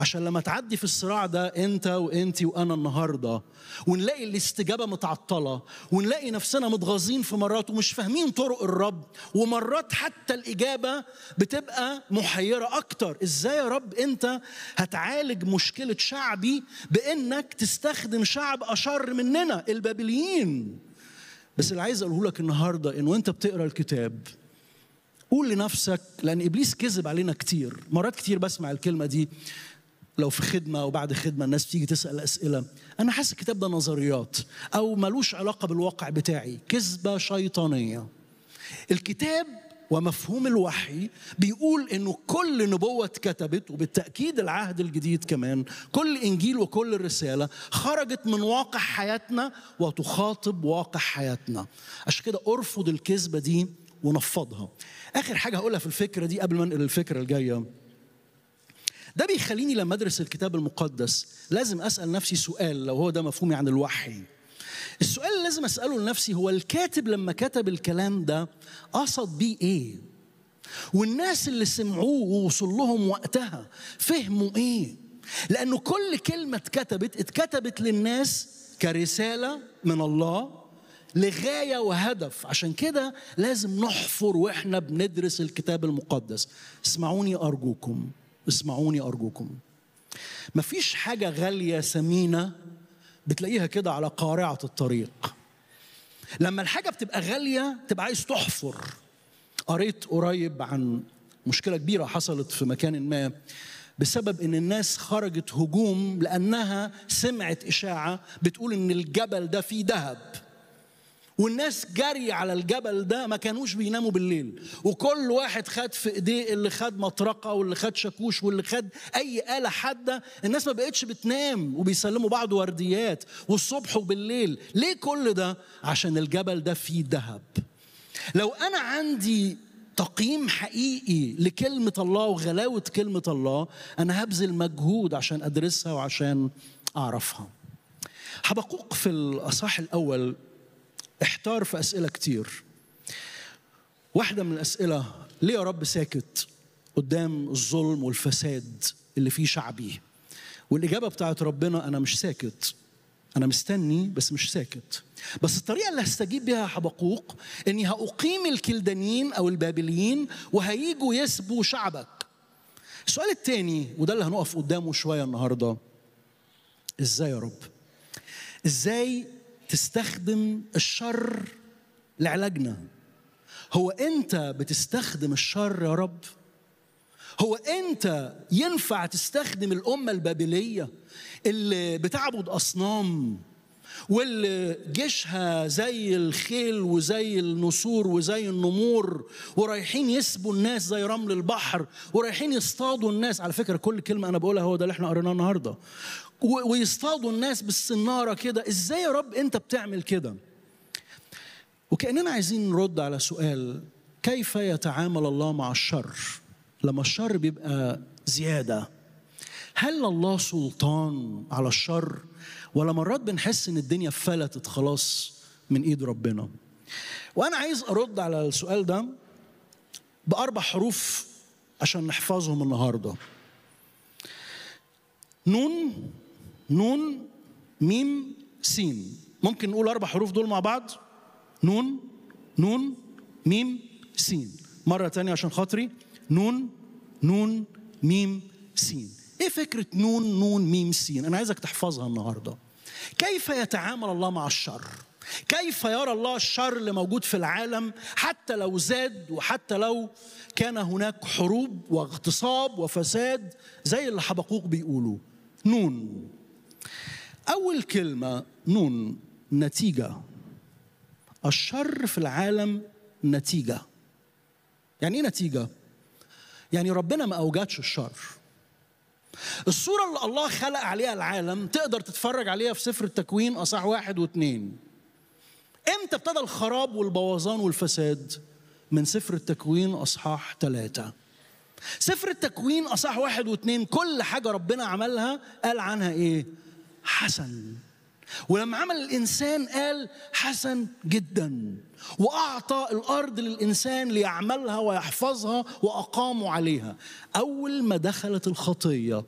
عشان لما تعدي في الصراع ده انت وانتي وانا النهارده ونلاقي الاستجابه متعطله ونلاقي نفسنا متغاظين في مرات ومش فاهمين طرق الرب ومرات حتى الاجابه بتبقى محيره اكتر ازاي يا رب انت هتعالج مشكله شعبي بانك تستخدم شعب اشر مننا البابليين بس اللي عايز اقوله لك النهارده ان وانت بتقرا الكتاب قول لنفسك لان ابليس كذب علينا كتير مرات كتير بسمع الكلمه دي لو في خدمه وبعد خدمه الناس تيجي تسال اسئله انا حاسس الكتاب ده نظريات او ملوش علاقه بالواقع بتاعي كذبه شيطانيه الكتاب ومفهوم الوحي بيقول انه كل نبوه اتكتبت وبالتاكيد العهد الجديد كمان كل انجيل وكل الرساله خرجت من واقع حياتنا وتخاطب واقع حياتنا عشان كده ارفض الكذبه دي ونفضها اخر حاجه هقولها في الفكره دي قبل ما انقل الفكره الجايه ده بيخليني لما ادرس الكتاب المقدس لازم اسال نفسي سؤال لو هو ده مفهومي عن الوحي السؤال اللي لازم اساله لنفسي هو الكاتب لما كتب الكلام ده قصد بيه ايه والناس اللي سمعوه ووصل لهم وقتها فهموا ايه لانه كل كلمه اتكتبت اتكتبت للناس كرساله من الله لغايه وهدف عشان كده لازم نحفر واحنا بندرس الكتاب المقدس اسمعوني ارجوكم اسمعوني ارجوكم مفيش حاجه غاليه ثمينه بتلاقيها كده على قارعه الطريق لما الحاجه بتبقى غاليه تبقى عايز تحفر قريت قريب عن مشكله كبيره حصلت في مكان ما بسبب ان الناس خرجت هجوم لانها سمعت اشاعه بتقول ان الجبل ده فيه ذهب والناس جري على الجبل ده ما كانوش بيناموا بالليل وكل واحد خد في ايديه اللي خد مطرقه واللي خد شاكوش واللي خد اي اله حاده الناس ما بقتش بتنام وبيسلموا بعض ورديات والصبح وبالليل ليه كل ده عشان الجبل ده فيه ذهب لو انا عندي تقييم حقيقي لكلمة الله وغلاوة كلمة الله أنا هبذل مجهود عشان أدرسها وعشان أعرفها حبقوق في الأصحاح الأول احتار في أسئلة كتير واحدة من الأسئلة ليه يا رب ساكت قدام الظلم والفساد اللي فيه شعبي والإجابة بتاعت ربنا أنا مش ساكت أنا مستني بس مش ساكت بس الطريقة اللي هستجيب بيها حبقوق إني هأقيم الكلدانيين أو البابليين وهيجوا يسبوا شعبك السؤال التاني وده اللي هنقف قدامه شوية النهاردة إزاي يا رب إزاي تستخدم الشر لعلاجنا هو انت بتستخدم الشر يا رب هو انت ينفع تستخدم الامه البابليه اللي بتعبد اصنام واللي جيشها زي الخيل وزي النسور وزي النمور ورايحين يسبوا الناس زي رمل البحر ورايحين يصطادوا الناس على فكره كل كلمه انا بقولها هو ده اللي احنا قريناه النهارده ويصطادوا الناس بالسناره كده ازاي يا رب انت بتعمل كده وكاننا عايزين نرد على سؤال كيف يتعامل الله مع الشر لما الشر بيبقى زياده هل الله سلطان على الشر ولا مرات بنحس ان الدنيا فلتت خلاص من ايد ربنا وانا عايز ارد على السؤال ده باربع حروف عشان نحفظهم النهارده نون نون ميم سين ممكن نقول اربع حروف دول مع بعض نون نون ميم سين مره تانية عشان خاطري نون نون ميم سين ايه فكره نون نون ميم سين انا عايزك تحفظها النهارده كيف يتعامل الله مع الشر كيف يرى الله الشر اللي موجود في العالم حتى لو زاد وحتى لو كان هناك حروب واغتصاب وفساد زي اللي حبقوق بيقولوا نون أول كلمة نون نتيجة الشر في العالم نتيجة يعني إيه نتيجة؟ يعني ربنا ما أوجدش الشر الصورة اللي الله خلق عليها العالم تقدر تتفرج عليها في سفر التكوين أصح واحد واثنين امتى ابتدى الخراب والبوظان والفساد؟ من سفر التكوين أصحاح ثلاثة سفر التكوين أصح واحد واثنين كل حاجة ربنا عملها قال عنها إيه؟ حسن ولما عمل الإنسان قال حسن جدا وأعطى الأرض للإنسان ليعملها ويحفظها وأقاموا عليها أول ما دخلت الخطية